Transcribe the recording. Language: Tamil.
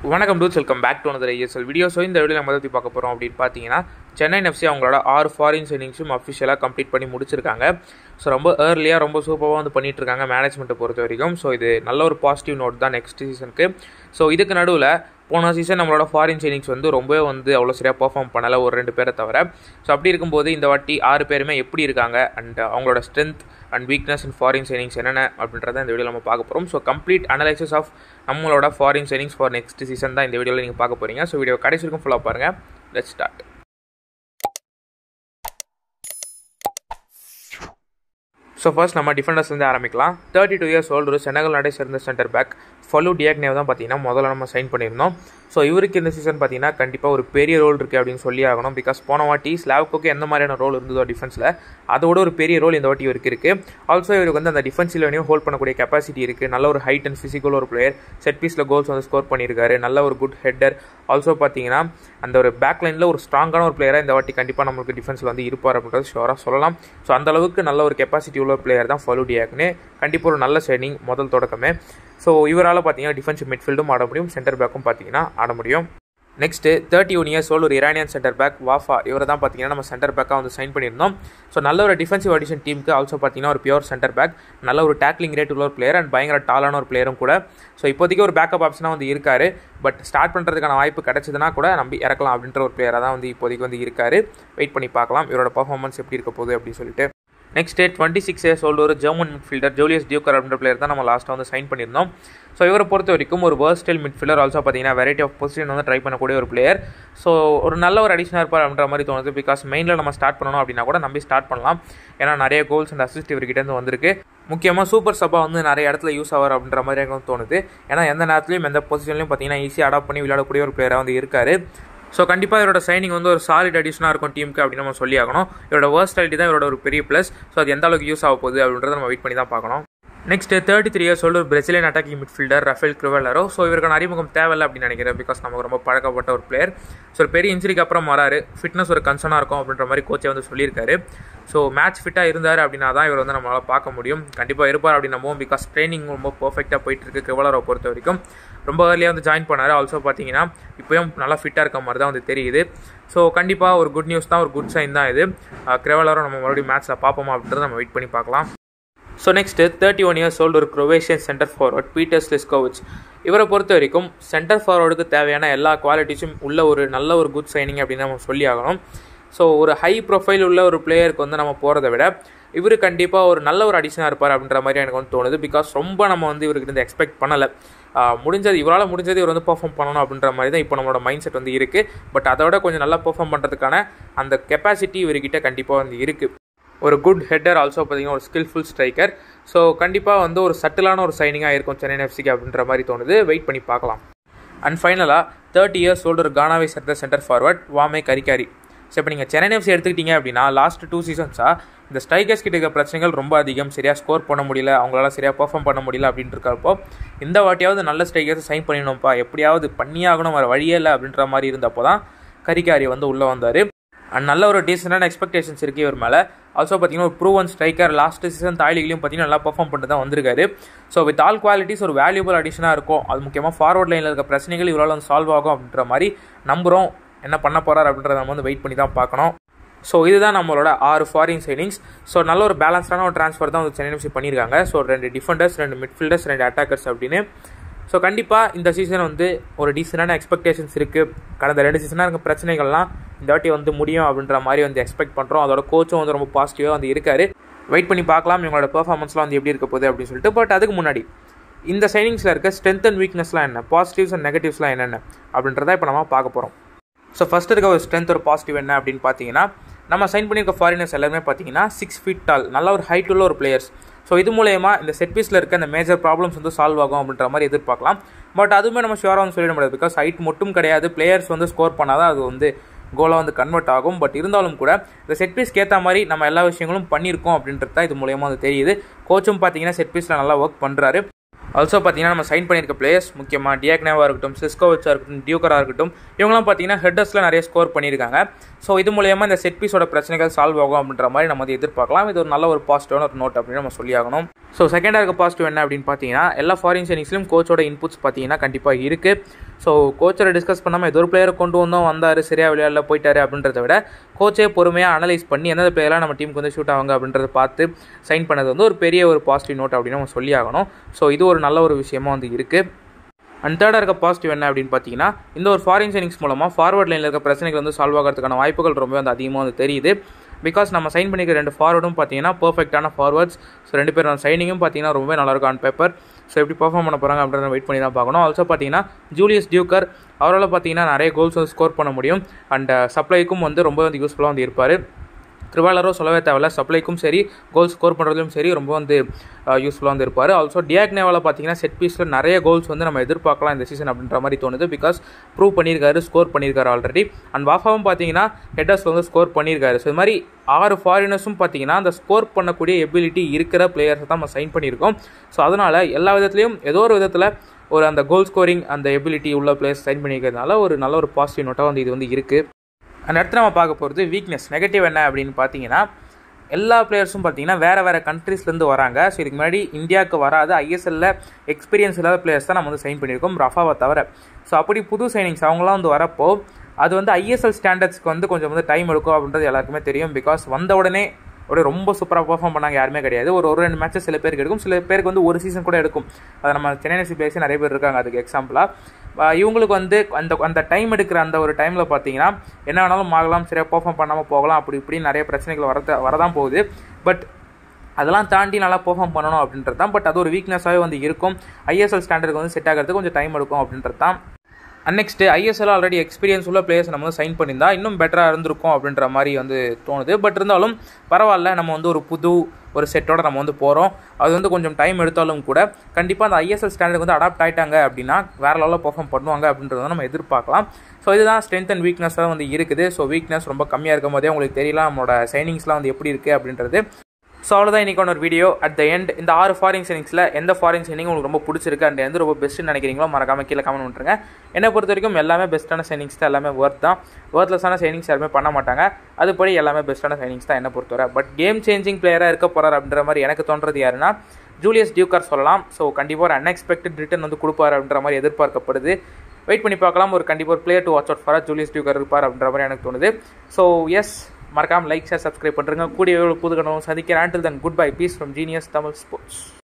வணக்கம் dudes welcome back to another ISL video so இந்த வீடியோ நம்ம பற்றி பார்க்க போகிறோம் அப்படின்னு பார்த்தீங்கன்னா சென்னை எஃப்சி அவங்களோட ஆறு ஃபாரின் சைனிங்ஸும் அஃபிஷியலாக கம்ப்ளீட் பண்ணி முடிச்சிருக்காங்க ஸோ ரொம்ப ஏர்லியாக ரொம்ப சூப்பராக வந்து பண்ணிட்டு இருக்காங்க மேனேஜ்மெண்ட்டை பொறுத்த வரைக்கும் ஸோ இது நல்ல ஒரு பாசிட்டிவ் நோட் தான் நெக்ஸ்ட் சீசனுக்கு ஸோ இதுக்கு நடுவில் போன சீசன் நம்மளோட ஃபாரின் சைனிங்ஸ் வந்து ரொம்பவே வந்து அவ்வளோ சரியாக பர்ஃபார்ம் பண்ணலை ஒரு ரெண்டு பேரை தவிர ஸோ அப்படி இருக்கும்போது இந்த வாட்டி ஆறு பேருமே எப்படி இருக்காங்க அண்ட் அவங்களோட strength and weakness in foreign signings என்னென்ன அப்படின்றத இந்த வீடியோவில் நம்ம பார்க்க போகிறோம் ஸோ கம்ப்ளீட் அனலைசிஸ் ஆஃப் நம்மளோட foreign signings for next season தான் இந்த வீடியோவில் நீங்கள் பார்க்க போகிறீங்க ஸோ வீடியோ கடைசி வரைக்கும் ஃபுல்லாக பாருங்கள் லெட் ஸ்டார்ட் ஸோ ஃபர்ஸ்ட் நம்ம டிஃபெண்டர்ஸ்லேருந்து ஆரம்பிக்கலாம் தேர்ட்டி டூ இயர்ஸ் ஓல்டு ஒரு செனகல் நாடை சேர்ந்த சென்டர் பேக் ஃபலு டியாக்னேவ் தான் பார்த்தீங்கன்னா முதல்ல நம்ம சைன் பண்ணியிருந்தோம் ஸோ இவருக்கு இந்த சீசன் பார்த்தீங்கன்னா கண்டிப்பாக ஒரு பெரிய ரோல் இருக்குது அப்படின்னு சொல்லி ஆகணும் பிகாஸ் போன வாட்டி ஸ்லாவ்கோக்கு எந்த மாதிரியான ரோல் இருந்ததோ டிஃபென்ஸில் அதோட ஒரு பெரிய ரோல் இந்த வாட்டி இவருக்கு இருக்குது ஆல்சோ இவருக்கு வந்து அந்த டிஃபென்ஸ் லெவனையும் ஹோல்ட் பண்ணக்கூடிய கெப்பாசிட்டி இருக்குது நல்ல ஒரு ஹைட் அண்ட் ஃபிசிக்கல் ஒரு பிளேயர் செட் பீஸில் கோல்ஸ் வந்து ஸ்கோர் பண்ணியிருக்காரு நல்ல ஒரு குட் ஹெட்டர் ஆல்சோ பார்த்தீங்கன்னா அந்த ஒரு பேக் லைனில் ஒரு ஸ்ட்ராங்கான ஒரு பிளேயராக இந்த வாட்டி கண்டிப்பாக நம்மளுக்கு டிஃபென்ஸில் வந்து இருப்பார் அப்படின்றது ஷோராக சொல்லலாம் ஸோ அந்த அளவுக்கு நல்ல ஒரு கெப்பாசிட்டி உள்ள பிளேயர் தான் ஃபலு டியாக்னே கண்டிப்பாக ஒரு நல்ல சைனிங் முதல் தொடக்கமே ஸோ இவரால் பார்த்தீங்கன்னா டிஃபென்சிவ் மிட்ஃபீல்டும் ஆட முடியும் சென்டர் பேக்கும் பார்த்தீங்கன்னா ஆட முடியும் next thirty one years old ஒரு இரானியன் சென்டர் பேக் வாஃபா இவரை தான் பார்த்தீங்கன்னா நம்ம சென்டர் பேக்காக வந்து சைன் பண்ணியிருந்தோம் ஸோ நல்ல ஒரு டிஃபென்சிவ் அடிஷன் டீமுக்கு ஆல்சோ பார்த்தீங்கன்னா ஒரு பியூர் சென்டர் பேக் நல்ல ஒரு டேக்லிங் ரேட் உள்ள ஒரு பிளேயர் அண்ட் பயங்கர டாலான ஒரு பிளேயரும் கூட ஸோ இப்போதைக்கு ஒரு பேக்கப் ஆப்ஷனாக வந்து இருக்காரு பட் ஸ்டார்ட் பண்ணுறதுக்கான வாய்ப்பு கிடைச்சதுன்னா கூட நம்பி இறக்கலாம் அப்படின்ற ஒரு பிளேயராக தான் வந்து இப்போதைக்கு வந்து இருக்காரு வெயிட் பண்ணி பார்க்கலாம் இவரோட பர்ஃபார்மன்ஸ் எப்படி இருக்க போகுது அப்படின்னு சொல்லிட்டு next twenty six years old ஒரு ஜெர்மன் மிட்ஃபீல்டர் ஜூலியஸ் டியூக்கர் அப்படின்ற பிளேயர் தான் நம்ம லாஸ்ட்டாக வந்து சைன் பண்ணியிருந்தோம் ஸோ இவரை பொறுத்த வரைக்கும் ஒரு வேர்ஸ்டைல் மிட்ஃபீல்டர் ஆல்சோ பார்த்தீங்கன்னா வெரைட்டி ஆஃப் பொசிஷன் வந்து ட்ரை பண்ணக்கூடிய ஒரு பிளேயர் ஸோ ஒரு நல்ல ஒரு அடிஷனாக இருப்பார் அப்படின்ற மாதிரி தோணுது பிகாஸ் மெயினில் நம்ம ஸ்டார்ட் பண்ணணும் அப்படின்னா கூட நம்பி ஸ்டார்ட் பண்ணலாம் ஏன்னா நிறைய கோல்ஸ் அண்ட் அசிஸ்ட் இவர்கிட்டேருந்து வந்திருக்கு முக்கியமாக சூப்பர் சப்பா வந்து நிறைய இடத்துல யூஸ் ஆவார் அப்படின்ற மாதிரி எனக்கு தோணுது ஏன்னா எந்த நேரத்துலையும் எந்த பொசிஷன்லையும் பார்த்தீங்கன்னா ஈஸியாக அடாப்ட் பண்ணி விளையாடக்கூடிய ஒரு பிளேயராக வந்து இருக்காரு ஸோ கண்டிப்பாக இவரோட சைனிங் வந்து ஒரு சாலிட் அடிஷனாக இருக்கும் டீமுக்கு அப்படின்னு நம்ம சொல்லி ஆகணும் இவரோட வேர்ஸ்டாலிட்டி தான் இவரோட ஒரு பெரிய ப்ளஸ் ஸோ அது எந்த அளவுக்கு யூஸ் ஆக போகுது அப்படின்றத நம்ம வெயிட் பண்ணி தான் பார்க்கணும் நெக்ஸ்ட் தேர்ட்டி த்ரீ இயர்ஸ் ஒரு Brazilian attacking midfielder Rafael Crivellaro so இவருக்கான அறிமுகம் தேவையில்லை அப்படின்னு நினைக்கிறேன் பிகாஸ் நமக்கு ரொம்ப பழக்கப்பட்ட ஒரு பிளேயர் ஸோ ஒரு பெரிய இன்ஜுரிக்கு அப்புறம் வராரு ஃபிட்னஸ் ஒரு கன்சர்னாக இருக்கும் அப்படின்ற மாதிரி கோச்சை வந்து சொல்லியிருக்காரு ஸோ மேட்ச் ஃபிட்டாக இருந்தார் அப்படின்னா தான் இவர் வந்து நம்மளால் பார்க்க முடியும் கண்டிப்பாக இருப்பார் அப்படின்னு நம்புவோம் பிகாஸ் ட்ரைனிங் ரொம்ப பர்ஃபெக்டாக போயிட்டு இருக்கு கிரிவலரை பொறுத்த வரைக்கும் ரொம்ப ஏர்லியாக வந்து ஜாயின் பண்ணார் ஆல்சோ பார்த்தீங்கன்னா இப்போயும் நல்லா ஃபிட்டாக இருக்க மாதிரி தான் வந்து தெரியுது ஸோ கண்டிப்பாக ஒரு குட் நியூஸ் தான் ஒரு குட் சைன் தான் இது கிரிவலரும் நம்ம மறுபடியும் மேட்ச்சில் பார்ப்போமா அப்படின்றத நம்ம வெயிட் பண்ணி பார்க்கலாம் so next thirty one years old ஒரு Croatian centre forward Petar Sliskovic இவரை பொறுத்த வரைக்கும் சென்டர் ஃபார்வர்டுக்கு தேவையான எல்லா குவாலிட்டிஸும் உள்ள ஒரு நல்ல ஒரு குட் சைனிங் அப்படின்னு நம்ம சொல்லி ஆகணும் ஸோ ஒரு ஹை ப்ரொஃபைல் உள்ள ஒரு பிளேயருக்கு வந்து நம்ம போகிறத விட இவர் கண்டிப்பாக ஒரு நல்ல ஒரு அடிஷனாக இருப்பார் அப்படின்ற மாதிரி எனக்கு வந்து தோணுது பிகாஸ் ரொம்ப நம்ம வந்து இவருக்கு வந்து எக்ஸ்பெக்ட் பண்ணலை முடிஞ்சது இவரால் முடிஞ்சது இவர் வந்து பர்ஃபார்ம் பண்ணணும் அப்படின்ற மாதிரி தான் இப்போ நம்மளோட மைண்ட் செட் வந்து இருக்குது பட் அதை விட கொஞ்சம் நல்லா பர்ஃபார்ம் பண்ணுறதுக்கான அந்த கெப்பாசிட்டி இவர்கிட்ட கண்டிப்பாக வந்து இருக்குது ஒரு குட் ஹெட்டர் ஆல்சோ பார்த்தீங்கன்னா ஒரு ஸ்கில்ஃபுல் ஸ்ட்ரைக்கர் ஸோ கண்டிப்பாக வந்து ஒரு சட்டிலான ஒரு சைனிங்காக இருக்கும் சென்னை எஃப்சிக்கு அப்படின்ற மாதிரி தோணுது வெயிட் பண்ணி பார்க்கலாம் அண்ட் ஃபைனலாக தேர்ட்டி இயர்ஸ் ஓல்டு ஒரு கானாவை சேர்ந்த சென்டர் ஃபார்வர்ட் வாமே கரிகாரி ஸோ இப்போ நீங்கள் சென்னை எஃப்சி எடுத்துக்கிட்டீங்க அப்படின்னா லாஸ்ட் டூ சீசன்ஸாக இந்த ஸ்ட்ரைக்கர்ஸ் கிட்ட இருக்க பிரச்சனைகள் ரொம்ப அதிகம் சரியாக ஸ்கோர் பண்ண முடியல அவங்களால சரியாக பர்ஃபார்ம் பண்ண முடியல அப்படின்ட்டு இருக்கிறப்போ இந்த வாட்டியாவது நல்ல ஸ்ட்ரைக்கர்ஸ் சைன் பண்ணிடணும்ப்பா எப்படியாவது பண்ணியே ஆகணும் வர வழியே இல்லை அப்படின்ற மாதிரி இருந்தப்போ தான் கரிகாரி வந்து உள்ளே வந்தார் அண்ட் நல்ல ஒரு டீசெண்டான எக்ஸ்பெக்டேஷன்ஸ் இருக்குது இவர் மேலே ஆல்சோ பார்த்தீங்கன்னா ஒரு ப்ரூவன் ஸ்ட்ரைக்கர் லாஸ்ட் சீசன் தாய்லிலையும் பார்த்தீங்கன்னா நல்லா பர்ஃபார்ம் பண்ணிட்டு தான் வந்திருக்காரு ஸோ வித் ஆல் குவாலிட்டிஸ் ஒரு வேல்யூபிள் அடிஷனாக இருக்கும் அது முக்கியமாக ஃபார்வர்ட் லைனில் இருக்க பிரச்சனைகள் இவரால் வந்து சால்வ் ஆகும் அப்படின்ற மாதிரி நம்புகிறோம் என்ன பண்ண போகிறார் அப்படின்றத நம்ம வந்து வெயிட் பண்ணி தான் பார்க்கணும் ஸோ இதுதான் நம்மளோட ஆறு ஃபாரின் சைனிங்ஸ் ஸோ நல்ல ஒரு பேலன்ஸ்டான ஒரு ட்ரான்ஸ்ஃபர் தான் வந்து சென்னை எஃப்சி பண்ணியிருக்காங்க ஸோ ரெண்டு டிஃபெண்டர்ஸ் ரெண்டு மிட்ஃபீல்டர்ஸ் ரெண்டு அட்டாக்கர்ஸ் அப்படின்னு ஸோ கண்டிப்பாக இந்த சீசன் வந்து ஒரு டீசெண்டான எக்ஸ்பெக்டேஷன்ஸ் இருக்குது கடந்த ரெண்டு சீசனாக இருக்க பிரச்சனைகள்லாம் இந்த வாட்டி வந்து முடியும் அப்படின்ற மாதிரி வந்து எக்ஸ்பெக்ட் பண்ணுறோம் அதோட கோச்சும் வந்து ரொம்ப பாசிட்டிவாக வந்து இருக்காரு வெயிட் பண்ணி பார்க்கலாம் இவங்களோட பெர்ஃபார்மன்ஸ்லாம் வந்து எப்படி இருக்க போகுது அப்படின்னு சொல்லிட்டு பட் அதுக்கு முன்னாடி இந்த சைனிங்ஸில் இருக்க ஸ்ட்ரென்த் அண்ட் வீக்னஸ்லாம் என்ன பாசிட்டிவ்ஸ் அண்ட் நெகட்டிவ்ஸ்லாம் என்னென்ன அப்படின்றத இப்போ நம்ம பார்க்க போகிறோம் ஸோ ஃபஸ்ட் இருக்க ஒரு ஸ்ட்ரென்த் ஒரு பாசிட்டிவ் என்ன அப்படின்னு பார்த்தீங்கன்னா நம்ம சைன் பண்ணியிருக்க ஃபாரினர்ஸ் எல்லாருமே பார்த்தீங்கன்னா சிக்ஸ் ஃபீட் டால் நல்ல ஒரு ஹைட் உள்ள ஒரு பிளேயர்ஸ் ஸோ இது மூலயமா இந்த செட் பீஸில் இருக்க இந்த மேஜர் ப்ராப்ளம்ஸ் வந்து சால்வ் ஆகும் அப்படின்ற மாதிரி எதிர்பார்க்கலாம் பட் அதுவுமே நம்ம ஷுவராக வந்து சொல்லிட முடியாது பிகாஸ் ஹைட் மட்டும் கிடையாது பிளேயர்ஸ் வந்து ஸ்கோர் பண்ணாதான் அது வந்து கோலாக வந்து கன்வெர்ட் ஆகும் பட் இருந்தாலும் கூட இந்த செட் பீஸ்க்கு ஏற்ற மாதிரி நம்ம எல்லா விஷயங்களும் பண்ணியிருக்கோம் அப்படின்றது தான் இது மூலயமா வந்து தெரியுது கோச்சும் பார்த்தீங்கன்னா செட் பீஸில் நல்லா ஒர்க் பண்ணுறாரு ஆல்சோ பார்த்தீங்கன்னா நம்ம சைன் பண்ணியிருக்க பிளேயர்ஸ் முக்கியமாக டியாக்னேவாக இருக்கட்டும் சிஸ்கோவிச்சாக இருக்கட்டும் டியூக்கராக இருக்கட்டும் இவங்களாம் பார்த்தீங்கன்னா ஹெட்டர்ஸில் நிறைய ஸ்கோர் பண்ணியிருக்காங்க ஸோ இது மூலயமா இந்த செட் பீஸோட பிரச்சனைகள் சால்வ் ஆகும் அப்படின்ற மாதிரி நம்ம வந்து எதிர்பார்க்கலாம் இது ஒரு நல்ல ஒரு பாசிட்டிவான ஒரு நோட் அப்படின்னு நம்ம சொல்லி ஆகணும் ஸோ செகண்டாக இருக்க பாசிட்டிவ் என்ன அப்படின்னு பார்த்தீங்கன்னா எல்லா ஃபாரின் சைனிங்ஸ்லையும் கோச்சோட இன்புட்ஸ் பார்த்தீங்கன்னா கண்டிப்பாக இருக்குது ஸோ கோச்சரை டிஸ்கஸ் பண்ணாமல் ஏதோ ஒரு பிளேயரை கொண்டு வந்தோம் வந்தார் சரியாக விளையாடல போயிட்டாரு அப்படின்றத விட கோச்சே பொறுமையாக அனலைஸ் பண்ணி எந்தெந்த பிளேயர்லாம் நம்ம டீமுக்கு வந்து ஷூட் ஆவாங்க அப்படின்றத பார்த்து சைன் பண்ணது வந்து ஒரு பெரிய ஒரு பாசிட்டிவ் நோட் அப்படின்னு நம்ம சொல்லி ஆகணும் ஸோ இது ஒரு நல்ல ஒரு விஷயமா வந்து இருக்குது அண்ட் தேர்டாக இருக்க பாசிட்டிவ் என்ன அப்படின்னு பார்த்தீங்கன்னா இந்த ஒரு ஃபாரின் சைனிங்ஸ் மூலமாக ஃபார்வர்ட் லைனில் இருக்க பிரச்சனைகள் வந்து சால்வ் ஆகிறதுக்கான வாய்ப்புகள் ரொம்ப வந்து அதிகமாக வந்து தெரியுது பிகாஸ் நம்ம சைன் பண்ணிக்கிற ரெண்டு ஃபார்வர்டும் பார்த்தீங்கன்னா பர்ஃபெக்டான ஃபார்வர்ட்ஸ் ஸோ ரெண்டு பேரும் சைனிங்கும் பார்த்தீங்கன்னா ரொம்பவே நல்லாயிருக்கும் ஆன் பேப்பர் ஸோ எப்படி பர்ஃபார்ம் பண்ண போகிறாங்க அப்படின்றத வெயிட் பண்ணி தான் பார்க்கணும் ஆல்சோ பார்த்தீங்கன்னா ஜூலியஸ் டியூக்கர் அவரால் பார்த்தீங்கன்னா நிறைய கோல்ஸ் வந்து ஸ்கோர் பண்ண முடியும் அண்ட் சப்ளைக்கும் வந்து ரொம்ப வந்து யூஸ்ஃபுல்லாக வந்து இருப்பார் ட்ரிவாலரோ சொல்லவே தேவையில்ல சப்ளைக்கும் சரி கோல் ஸ்கோர் பண்ணுறதுலையும் சரி ரொம்ப வந்து யூஸ்ஃபுல்லாக வந்து இருப்பார் ஆல்சோ டியாக்னேவால் பார்த்தீங்கன்னா செட் பீஸில் நிறைய கோல்ஸ் வந்து நம்ம எதிர்பார்க்கலாம் இந்த சீசன் அப்படின்ற மாதிரி தோணுது பிகாஸ் ப்ரூவ் பண்ணியிருக்காரு ஸ்கோர் பண்ணியிருக்காரு ஆல்ரெடி அண்ட் வாஃபாவும் பார்த்தீங்கன்னா ஹெட்டர்ஸில் வந்து ஸ்கோர் பண்ணியிருக்காரு ஸோ இது மாதிரி ஆறு ஃபாரினர்ஸும் பார்த்தீங்கன்னா அந்த ஸ்கோர் பண்ணக்கூடிய எபிலிட்டி இருக்கிற பிளேயர்ஸை தான் நம்ம சைன் பண்ணியிருக்கோம் ஸோ அதனால் எல்லா விதத்துலையும் ஏதோ ஒரு விதத்தில் ஒரு அந்த கோல் ஸ்கோரிங் அந்த எபிலிட்டி உள்ள பிளேயர்ஸ் சைன் பண்ணியிருக்கிறதுனால ஒரு நல்ல ஒரு பாசிட்டிவ் நோட்டாக வந்து இது வந்து இருக்குது அந்த இடத்துல நம்ம பார்க்க போகிறது வீக்னஸ் நெகட்டிவ் என்ன அப்படின்னு பார்த்தீங்கன்னா எல்லா பிளேயர்ஸும் பார்த்தீங்கன்னா வேறு வேறு கண்ட்ரீஸ்லேருந்து வராங்க ஸோ இதுக்கு முன்னாடி இந்தியாவுக்கு வராத ஐஎஸ்எல்ல எக்ஸ்பீரியன்ஸ் இல்லாத பிளேயர்ஸ் தான் நம்ம வந்து சைன் பண்ணியிருக்கோம் ரஃபாவை தவிர ஸோ அப்படி புது சைனிங்ஸ் அவங்களாம் வந்து வரப்போ அது வந்து ஐஎஸ்எல் ஸ்டாண்டர்ட்ஸ்க்கு வந்து கொஞ்சம் வந்து டைம் எடுக்கும் அப்படின்றது எல்லாருக்குமே தெரியும் பிகாஸ் வந்த உடனே அப்படியே ரொம்ப சூப்பராக பர்ஃபார்ம் பண்ணாங்க யாருமே கிடையாது ஒரு ஒரு ரெண்டு மேட்சஸ் சில பேருக்கு எடுக்கும் சில பேருக்கு வந்து ஒரு சீசன் கூட எடுக்கும் அது நம்ம சென்னை எஃப்சி பிளேயர்ஸே நிறைய பேர் இருக்காங்க அதுக்கு எக்ஸாம்பிளாக இவங்களுக்கு வந்து அந்த அந்த டைம் எடுக்கிற அந்த ஒரு டைமில் பார்த்தீங்கன்னா என்ன வேணாலும் ஆகலாம் சரியாக பர்ஃபார்ம் பண்ணாமல் போகலாம் அப்படி இப்படி நிறைய பிரச்சனைகள் வரத வரதான் போகுது பட் அதெல்லாம் தாண்டி நல்லா பெர்ஃபார்ம் பண்ணணும் அப்படின்றது தான் பட் அது ஒரு வீக்னஸாகவே வந்து இருக்கும் ஐஎஸ்எல் ஸ்டாண்டர்டுக்கு வந்து செட் ஆகிறதுக்கு கொஞ்சம் டைம் எடுக்கும் அப்படின்றது தான் and next ISL already experience உள்ள பிளேயர்ஸ் நம்ம வந்து சைன் பண்ணியிருந்தா இன்னும் பெட்டராக இருந்திருக்கும் அப்படின்ற மாதிரி வந்து தோணுது பட் இருந்தாலும் பரவாயில்ல நம்ம வந்து ஒரு புது ஒரு செட்டோட நம்ம வந்து போகிறோம் அது வந்து கொஞ்சம் டைம் எடுத்தாலும் கூட கண்டிப்பாக அந்த ஐஎஸ்எல் ஸ்டாண்டர்டுக்கு வந்து அடாப்ட் ஆகிட்டாங்க அப்படின்னா வேறு லெவலில் பர்ஃபார்ம் பண்ணுவாங்க அப்படின்றத நம்ம எதிர்பார்க்கலாம் ஸோ இதுதான் ஸ்ட்ரென்த் அண்ட் வீக்னஸாக வந்து இருக்குது ஸோ வீக்னஸ் ரொம்ப கம்மியாக இருக்கும் போதே உங்களுக்கு தெரியலாம் நம்மளோட சைனிங்ஸ்லாம் வந்து எப்படி இருக்குது அப்படின்றது ஸோ அவ்வளோதான் இன்றைக்கான ஒரு வீடியோ அட் த எண்ட் இந்த ஆறு ஃபாரின் சைனிங்ஸில் எந்த ஃபாரின் சைனிங் உங்களுக்கு ரொம்ப பிடிச்சிருக்கு அண்ட் எந்த ரொம்ப பெஸ்ட்டுன்னு நினைக்கிறீங்களோ மறக்காம கீழே கமெண்ட் பண்ணுறேங்க என்னை பொறுத்த வரைக்கும் எல்லாமே பெஸ்ட்டான சைனிங்ஸ் தான் எல்லாமே ஒர்த் தான் ஒர்த்லெஸ்ஸான சைனிங்ஸ் யாருமே பண்ண மாட்டாங்க அதுபடி எல்லாமே பெஸ்ட்டான சைனிங்ஸ் தான் என்ன பொறுத்தவரை பட் கேம் சேஞ்சிங் பிளேயராக இருக்க போகிறார் அப்படின்ற மாதிரி எனக்கு தோன்றது யாருன்னா ஜூலியஸ் டியூக்கர் சொல்லலாம் ஸோ கண்டிப்பாக ஒரு அன்எக்ஸ்பெக்டட் ரிட்டர்ன் வந்து கொடுப்பார் அப்படின்ற மாதிரி எதிர்பார்க்கப்படுது வெயிட் பண்ணி பார்க்கலாம் ஒரு கண்டிப்பாக ஒரு player to watch out for Julius Duker இருப்பார் அப்படின்ற மாதிரி எனக்கு தோணுது ஸோ எஸ் மறக்காமல் லைக் ஷேர் சப்ஸ்கிரைப் பண்ணுறங்க கூடிய புது கணவன் சந்திக்கிறேன் ஆண்டில் தன் good bye peace from genius Tamil sports